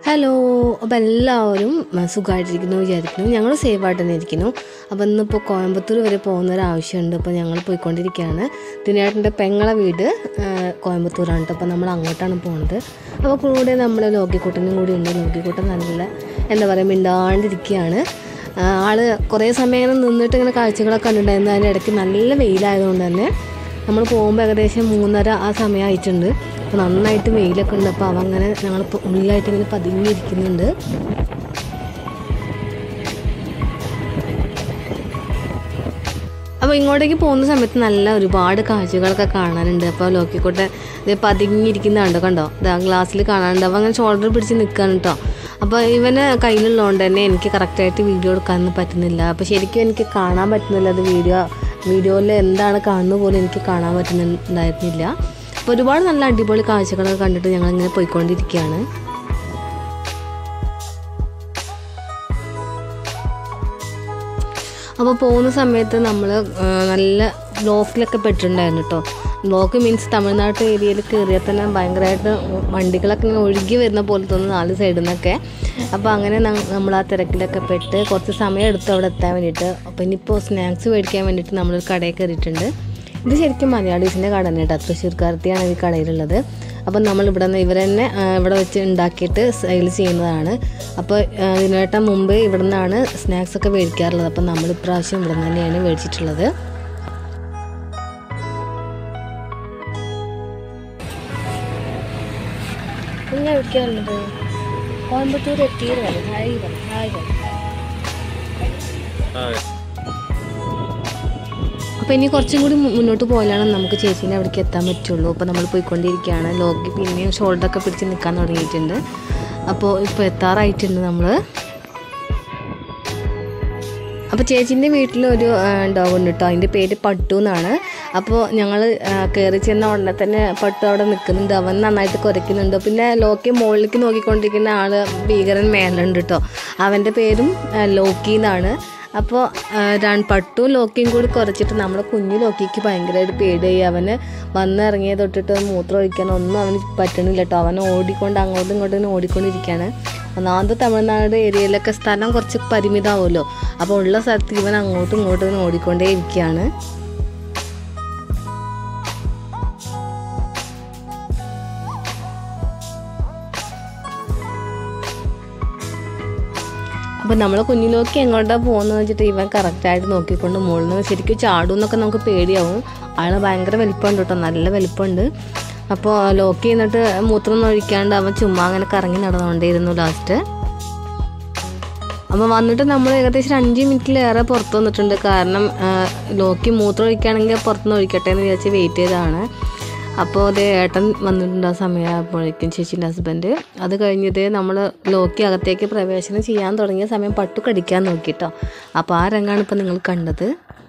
hello അപ്പോൾ എല്ലാവരും സുഖമായിട്ടിരിക്കുന്നു വിചാരിക്കുന്നു ഞങ്ങൾ സേഫായിട്ട് തന്നെ ഇരിക്കുന്നു അപ്പോൾ ഇന്നിപ്പോൾ കോയമ്പത്തൂർ വരെ പോകുന്ന ഒരു ആവശ്യമുണ്ട് അപ്പോൾ ഞങ്ങൾ പോയിക്കൊണ്ടിരിക്കുകയാണ് ദിനേട്ടൻ്റെ പെങ്ങളെ വീട് ആ, കോയമ്പത്തൂരാണ് കേട്ടോ അപ്പോൾ നമ്മൾ അങ്ങോട്ടാണ് പോകുന്നത് അപ്പോൾ കൂടെ നമ്മുടെ ലോകിക്കുട്ടനും കൂടി ഉണ്ട് ലോകിക്കുട്ടൻ നല്ല എന്താ പറയുക മിണ്ടാണ്ടിരിക്കുകയാണ് ആ, ആള് കുറേ സമയം ഇങ്ങനെ നിന്നിട്ട് ഇങ്ങനെ കാഴ്ചകളൊക്കെ കണ്ടിട്ടുണ്ടായിരുന്നു അതിൻ്റെ ഇടയ്ക്ക് നല്ല വെയിലായതുകൊണ്ട് തന്നെ നമ്മൾ പോകുമ്പോൾ ഏകദേശം മൂന്നര ആ സമയമായിട്ടുണ്ട് അപ്പോൾ നന്നായിട്ട് വെയിലൊക്കെ ഉണ്ട് അപ്പോൾ അവ അങ്ങനെ ഞങ്ങൾ ഉള്ളിലായിട്ട് ഇങ്ങനെ പതുങ്ങിയിരിക്കുന്നുണ്ട് അപ്പോൾ ഇങ്ങോട്ടേക്ക് പോകുന്ന സമയത്ത് നല്ല ഒരുപാട് കാഴ്ചകളൊക്കെ കാണാനുണ്ട് അപ്പോൾ ലോക്കിക്കോട്ടെ ഇത് പതുങ്ങിയിരിക്കുന്നുണ്ടോ കണ്ടോ ഇതാ ഗ്ലാസ്സിൽ കാണാനുണ്ട് അപ്പോൾ അങ്ങനെ ഷോൾഡർ പിടിച്ച് നിൽക്കുകയാണ് കേട്ടോ അപ്പോൾ ഇവന് കയ്യിലുള്ളതുകൊണ്ട് തന്നെ എനിക്ക് കറക്റ്റായിട്ട് വീഡിയോ എടുക്കാനൊന്നും പറ്റുന്നില്ല അപ്പോൾ ശരിക്കും എനിക്ക് കാണാൻ പറ്റുന്നില്ല അത് വീഡിയോ വീഡിയോയിൽ എന്താണ് കാണുന്നത് പോലും എനിക്ക് കാണാൻ പറ്റുന്നുണ്ടായിരുന്നില്ല അപ്പോൾ ഒരുപാട് നല്ല അടിപൊളി കാഴ്ചകളൊക്കെ കണ്ടിട്ട് ഞങ്ങളിങ്ങനെ പോയിക്കൊണ്ടിരിക്കുകയാണ് അപ്പോൾ പോകുന്ന സമയത്ത് നമ്മൾ നല്ല ബ്ലോക്കിലൊക്കെ പെട്ടിട്ടുണ്ടായിരുന്നു കേട്ടോ ബ്ലോക്ക് മീൻസ് തമിഴ്നാട്ട് ഏരിയയിൽ കയറിയാൽ തന്നെ ഭയങ്കരമായിട്ട് വണ്ടികളൊക്കെ ഇങ്ങനെ ഒഴുകി വരുന്ന പോലെ തോന്നുന്നു നാല് സൈഡിൽ നിന്നൊക്കെ അപ്പോൾ അങ്ങനെ നമ്മൾ ആ തിരക്കിലൊക്കെ പെട്ട് കുറച്ച് സമയം എടുത്തു അവിടെ എത്താൻ വേണ്ടിയിട്ട് അപ്പോൾ ഇനിയിപ്പോൾ സ്നാക്സ് മേടിക്കാൻ വേണ്ടിയിട്ട് നമ്മളൊരു കടയിൽ കയറിയിട്ടുണ്ട് ഇത് ശരിക്കും മലയാളീസിൻ്റെ കട തന്നെ കേട്ടോ തൃശ്ശൂർക്കാരത്തിയാണ് ഈ കടയിലുള്ളത് അപ്പം നമ്മൾ ഇവിടെ നിന്ന് ഇവർ തന്നെ ആ, ഇവിടെ വെച്ച് ഉണ്ടാക്കിയിട്ട് സെയിൽ ചെയ്യുന്നതാണ് അപ്പോൾ ഇതിനേട്ടം മുമ്പ് ഇവിടെ നിന്നാണ് സ്നാക്സ് ഒക്കെ മേടിക്കാറുള്ളത് അപ്പം നമ്മൾ ഇപ്രാവശ്യം ഇവിടെ നിന്ന് തന്നെയാണ് മേടിച്ചിട്ടുള്ളത് ഞാൻ എവിടേക്കാണുള്ളത് കോയമ്പത്തൂർ എത്തിയത് വരെ ഹായ് പറ ഹായ് പറ അപ്പോൾ ഇനി കുറച്ചും കൂടി മു- മുന്നോട്ട് പോയാലാണ് നമുക്ക് ചേച്ചീൻ്റെ അവിടേക്ക് എത്താൻ പറ്റുള്ളൂ അപ്പോൾ നമ്മൾ പോയിക്കൊണ്ടിരിക്കുകയാണ് ലോക്കി പിന്നെയും ഷോൾഡറൊക്കെ പിടിച്ച് നിൽക്കാൻ തുടങ്ങിയിട്ടുണ്ട് അപ്പോൾ ഇപ്പോൾ എത്താറായിട്ടുണ്ട് നമ്മൾ അപ്പോൾ ചേച്ചീൻ്റെ വീട്ടിൽ ഒരു ഡോഗ് ഉണ്ട് കേട്ടോ അതിൻ്റെ പേര് പട്ടു എന്നാണ് അപ്പോൾ ഞങ്ങൾ കയറി ചെന്ന ഉടനെ തന്നെ പട്ടു അവിടെ നിൽക്കുന്നുണ്ട് അവൻ നന്നായിട്ട് കുരയ്ക്കുന്നുണ്ട് പിന്നെ ലോക്കി മുകളിലേക്ക് നോക്കിക്കൊണ്ടിരിക്കുന്ന ആൾ ഭീകരൻ മേലുണ്ട് കേട്ടോ അവൻ്റെ പേരും ആ, ലോക്കി എന്നാണ് അപ്പോൾ പട്ടും ലോക്കിയും കൂടി കുറച്ചിട്ട് നമ്മുടെ കുഞ്ഞു ലോക്കിക്ക് ഭയങ്കരമായിട്ട് പേടിയായി അവന് വന്നിറങ്ങിയ തൊട്ടിട്ട് മൂത്രം ഒഴിക്കാൻ ഒന്നും അവന് പറ്റണില്ല കേട്ടോ അവൻ ഓടിക്കൊണ്ട് അങ്ങോട്ടും ഇങ്ങോട്ടും ഇങ്ങനെ ഓടിക്കൊണ്ടിരിക്കുകയാണ് ഒന്നാമത് തമിഴ്നാട് ഏരിയയിലൊക്കെ സ്ഥലം കുറച്ച് പരിമിതമാവുമല്ലോ അപ്പോൾ ഉള്ള സ്ഥലത്ത് ഇവൻ അങ്ങോട്ടും ഇങ്ങോട്ടും ഇങ്ങനെ ഓടിക്കൊണ്ടേ ഇരിക്കുകയാണ് അപ്പം നമ്മൾ കുഞ്ഞിലോക്കി എങ്ങോട്ടാണ് പോകുന്നത് വെച്ചിട്ട് ഇവൻ കറക്റ്റായിട്ട് നോക്കിക്കൊണ്ട് മുകളിൽ നിന്ന് ശരിക്കും ചാടും എന്നൊക്കെ നമുക്ക് പേടിയാവും ആൾ ഭയങ്കര വലിപ്പമുണ്ട് കേട്ടോ നല്ല വലിപ്പമുണ്ട് അപ്പോൾ ലോക്കി എന്നിട്ട് മൂത്രം ഒന്നും ഒഴിക്കാണ്ട് അവൻ ചുമ്മാ അങ്ങനെ കറങ്ങി നടന്നുകൊണ്ടേയിരുന്നു ലാസ്റ്റ് അപ്പോൾ വന്നിട്ട് നമ്മൾ ഏകദേശം ഒരു അഞ്ച് മിനിറ്റിലേറെ പുറത്ത് വന്നിട്ടുണ്ട് കാരണം ആ, ലോക്കി മൂത്രം ഒഴിക്കുകയാണെങ്കിൽ പുറത്തുനിന്ന് ഒഴിക്കട്ടെ എന്ന് വിചാരിച്ച് വെയിറ്റ് ചെയ്തതാണ് അപ്പോൾ അത് ഏട്ടൻ വന്നിട്ടുണ്ട് ആ സമയമായപ്പോഴേക്കും ചേച്ചീൻ്റെ ഹസ്ബൻഡ് അത് കഴിഞ്ഞത് നമ്മൾ ലോക്കി അകത്തേക്ക് പ്രവേശനം ചെയ്യാൻ തുടങ്ങിയ സമയം പട്ടു കടിക്കാൻ നോക്കിട്ടോ അപ്പോൾ ആ രംഗമാണ് ഇപ്പോൾ നിങ്ങൾ കണ്ടത്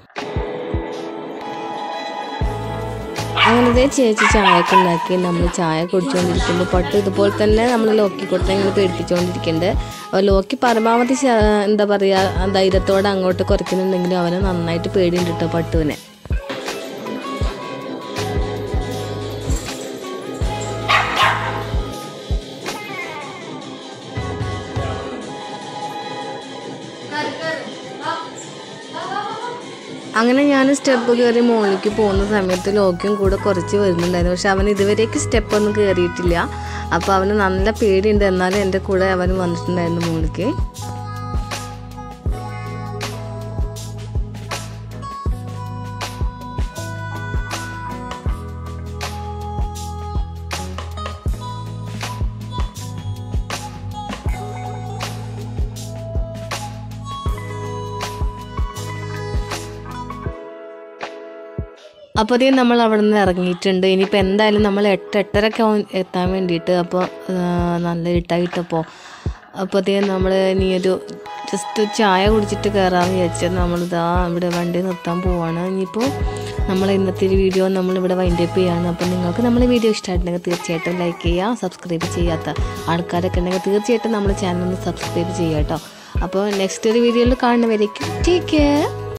അങ്ങനത്തെ ചേച്ചി ചായയൊക്കെ ഉണ്ടാക്കി നമ്മൾ ചായ കുടിച്ചുകൊണ്ടിരിക്കുമ്പോൾ പട്ട് ഇതുപോലെ തന്നെ നമ്മൾ ലോക്കി കൊടുത്ത് ഇങ്ങനെ പേടിപ്പിച്ചുകൊണ്ടിരിക്കുന്നുണ്ട് അപ്പോൾ ലോക്കി പരമാവധി ശ- എന്താ പറയുക ധൈര്യത്തോടെ അങ്ങോട്ട് കുറയ്ക്കുന്നുണ്ടെങ്കിലും അവന് നന്നായിട്ട് പേടിയുണ്ട് കേട്ടോ പട്ടുവിനെ അങ്ങനെ ഞാൻ സ്റ്റെപ്പ് കയറി മുകളിലേക്ക് പോകുന്ന സമയത്ത് ലോക്കിയും കൂടെ കുറച്ച് വരുന്നുണ്ടായിരുന്നു പക്ഷെ അവൻ ഇതുവരേക്ക് സ്റ്റെപ്പ് ഒന്നും കയറിയിട്ടില്ല അപ്പോൾ അവന് നല്ല പേടിയുണ്ട് എന്നാലും എൻ്റെ കൂടെ അവൻ വന്നിട്ടുണ്ടായിരുന്നു മുകളിലേക്ക് അപ്പോൾ അതേ നമ്മൾ അവിടെ നിന്ന് ഇറങ്ങിയിട്ടുണ്ട് ഇനിയിപ്പോൾ എന്തായാലും നമ്മൾ എട്ട് എട്ടരക്കെ ആവും എത്താൻ വേണ്ടിയിട്ട് അപ്പോൾ നല്ല ഇട്ടായിട്ടപ്പോൾ അപ്പോൾ അതേ നമ്മൾ ഇനി ഒരു ജസ്റ്റ് ചായ കുടിച്ചിട്ട് കയറാമെന്ന് വിചാരിച്ചത് നമ്മളിതാ ഇവിടെ വണ്ടി നിർത്താൻ പോവാണ് ഇനിയിപ്പോൾ നമ്മൾ ഇന്നത്തെ ഒരു വീഡിയോ നമ്മളിവിടെ വൈൻഡപ്പ് ചെയ്യാണ് അപ്പോൾ നിങ്ങൾക്ക് നമ്മുടെ വീഡിയോ ഇഷ്ടമായിട്ടുണ്ടെങ്കിൽ തീർച്ചയായിട്ടും ലൈക്ക് ചെയ്യുക സബ്സ്ക്രൈബ് ചെയ്യാത്ത ആൾക്കാരൊക്കെ ഉണ്ടെങ്കിൽ തീർച്ചയായിട്ടും നമ്മുടെ ചാനൽ ഒന്ന് സബ്സ്ക്രൈബ് ചെയ്യുക കേട്ടോ അപ്പോൾ നെക്സ്റ്റ് ഒരു വീഡിയോയിൽ കാണുന്നവരേക്കും ടേക്ക് കെയർ